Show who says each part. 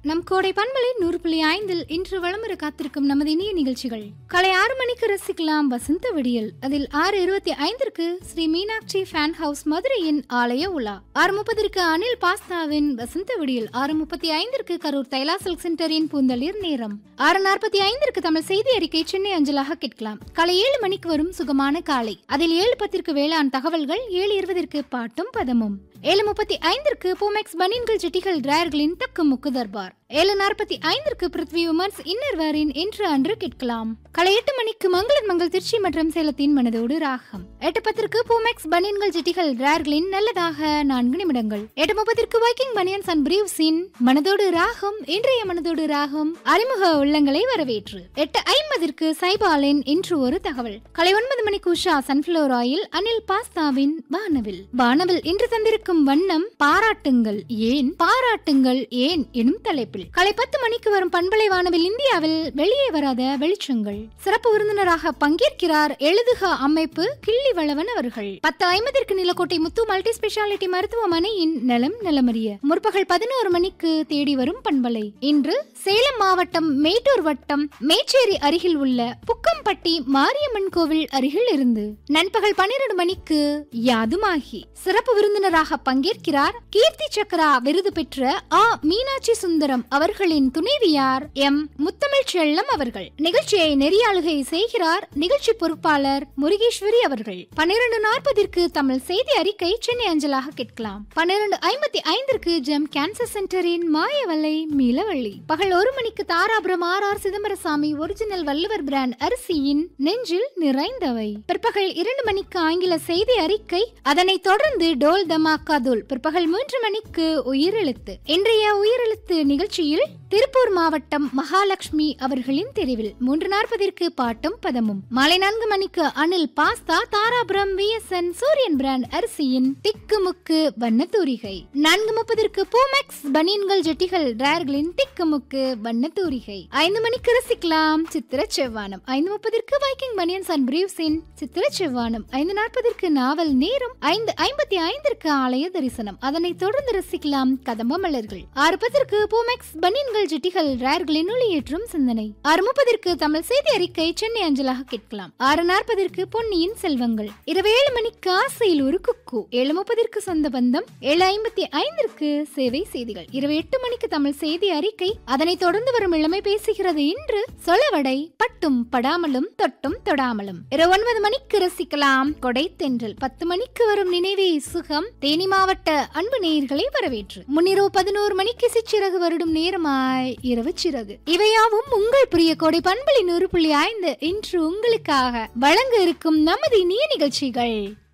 Speaker 1: நம் கோடை பண்பலை நூறு புள்ளி ஐந்தில் இன்று வளமுறை காத்திருக்கும் நமது இனிய நிகழ்ச்சிகள் காலை ஆறு மணிக்கு ரசிக்கலாம் வசந்த விடியல் அதில் ஆறு இருபத்தி ஐந்திற்கு ஸ்ரீ மீனாட்சி ஃபேன் ஹவுஸ் மதுரையின் ஆலய உலா ஆறு முப்பதற்கு அனில் பாஸ்தாவின் வசந்த விடியல் ஆறு முப்பத்தி ஐந்திற்கு கரூர் தைலா சில்க் சென்டரின் பூந்தளிர் நேரம் ஆறு நாற்பத்தி ஐந்திற்கு தமிழ் செய்தி அறிக்கை சென்னை அஞ்சலாக கேட்கலாம் காலை ஏழு மணிக்கு வரும் சுகமான காலை அதில் ஏழு பத்திற்கு வேளாண் தகவல்கள் ஏழு இருபதற்கு பாட்டும் பதமும் ஏழு முப்பத்தி ஐந்திற்கு பூமெக்ஸ் பனியன்கள் ஜெட்டிகள் டிராயர்களின் தக்கு முக்கு தர்பார் ஏழு நாற்பத்தி ஐந்திற்கு பிருத்வி உமன்ஸ் இன்னர் வேரின் இன்று அன்று கேட்கலாம் காலை எட்டு மணிக்கு மங்களன் மங்கள் திருச்சி மற்றும் சேலத்தின் மனதோடு ராகம் எட்டு பத்திற்கு பூமெக்ஸ் பனியன்கள் ஜெட்டிகள் டிராயர்களின் நல்லதாக நான்கு நிமிடங்கள் எட்டு முப்பத்திற்கு வைக்கிங் பனியன்ஸ் அண்ட் பிரீவ்ஸின் மனதோடு ராகம் இன்றைய மனதோடு ராகம் அறிமுக உள்ளங்களை வரவேற்று எட்டு ஐம்பதிற்கு சைபாலின் இன்று ஒரு தகவல் காலை ஒன்பது மணிக்கு உஷா சன்ஃபிளவர் ஆயில் அனில் பாஸ்தாவின் வானவில் வானவில் இன்று தந்திருக்கும் வண்ணம் பாராட்டுங்கள் ஏன் பாராட்டுங்கள் ஏன் எனும் தலைப்பில் காலை பத்து மணிக்கு வரும் பண்பலை வானவில் இந்தியாவில் வெளியே வராத வெளிச்சங்கள் சிறப்பு விருந்தினராக பங்கேற்கிறார் எழுதுக அமைப்பு கிள்ளி வளவன் அவர்கள் பத்து ஐம்பதிற்கு நிலக்கோட்டை முத்து மல்டி ஸ்பெஷாலிட்டி மருத்துவமனையின் நலம் நலமறிய முற்பகல் பதினோரு மணிக்கு தேடி வரும் பண்பலை இன்று சேலம் மாவட்டம் மேட்டூர் வட்டம் மேச்சேரி அருகில் உள்ள புக்கம்பட்டி மாரியம்மன் கோவில் அருகில் இருந்து நண்பகல் பன்னிரண்டு மணிக்கு யாதுமாகி சிறப்பு விருந்தினராக பங்கேற்கிறார் கீர்த்தி சக்கரா விருது பெற்ற ஆ மீனாட்சி சுந்தரம் அவர்களின் துணைவியார் எம் முத்தமிழ் செல்லம் அவர்கள் நிகழ்ச்சியை நெறியாளுகை செய்கிறார் நிகழ்ச்சி பொறுப்பாளர் முருகேஸ்வரி அவர்கள் பன்னிரண்டு நாற்பதிற்கு தமிழ் செய்தி அறிக்கை சென்னை அஞ்சலாக கேட்கலாம் பன்னிரண்டு ஐம்பத்தி ஐந்திற்கு ஜெம் கேன்சர் சென்டரின் மாயவல்லை மீளவள்ளி பகல் ஒரு மணிக்கு Dharapuram R R Chidambarasamy original Valluvar brand அரிசியின் நெஞ்சில் நிறைந்தவை பிற்பகல் இரண்டு மணிக்கு ஆங்கில செய்தி அறிக்கை அதனைத் தொடர்ந்து டோல் தமாக்கா தூள் பிற்பகல் மூன்று மணிக்கு உயிரெழுத்து இன்றைய உயிரெழுத்து நிகழ்ச்சியில் திருப்பூர் மாவட்டம் மகாலட்சுமி அவர்களின் தெரிவில் மூன்று நாற்பதிற்கு பாட்டும் பதமும் மாலை நான்கு மணிக்கு Anil pasta Dharapuram VSN Suriyan brand அரிசியின் திக்கு முக்கு வண்ண தூரிகை நான்கு முப்பதற்கு பூமெக்ஸ் பனியன்கள் ஜெட்டிகள் டிராயர்களின் திக்கு முக்கு வண்ண தூரிகை ஐந்து மணிக்கு ரசிக்கலாம் சித்திர செவ்வானம் ஐந்து முப்பதற்கு வைக்கிங் பனியன்ஸ் அண்ட் பிரீவ்ஸின் சித்திர செவ்வானம் ஐந்து நாற்பதற்கு நாவல் நேரம் ஐந்து ஐம்பத்தி ஐந்திற்கு ஆலய தரிசனம் அதனைத் தொடர்ந்து ரசிக்கலாம் கதம்ப மலர்கள் ஆறு பத்திற்கு பூமெக்ஸ் பனியன்கள் ஜெட்டிகள் ரேர்களின் ஒளியேற்றும் சிந்தனை ஆறு முப்பதற்கு தமிழ் செய்தி அறிக்கை சென்னை அஞ்சலாக கேட்கலாம் ஆறு நாற்பதற்கு பொன்னியின் செல்வங்கள் இரவு ஏழு மணிக்கு ஆசையில் ஒரு குக்கு ஏழு முப்பதற்கு சொந்த பந்தம் ஏழு ஐம்பத்தி ஐந்திற்கு சேவை செய்திகள் இரவு எட்டு மணிக்கு தமிழ் செய்தி அறிக்கை அதனைத் தொடர்ந்து வரும் இளமை பேசுகிறது இன்று சொலவடை பட்டும் படாமலும் தொட்டும் தொடாமலும் இரவு ஒன்பது மணிக்கு ரசிக்கலாம் கொடை தென்றல் பத்து மணிக்கு வரும் நினைவே சுகம் தேனி மாவட்ட அன்பு நேயர்களை வரவேற்று முன்னிரவு பதினோரு மணிக்கு சிச்சிறகு வருடும் நேரமாய் இரவு சிறகு இவையாவும் உங்கள் பிரிய கோடை பண்பலி நூறு புள்ளி ஐந்து இன்று உங்களுக்காக வழங்க இருக்கும் நமது இனிய நிகழ்ச்சிகள்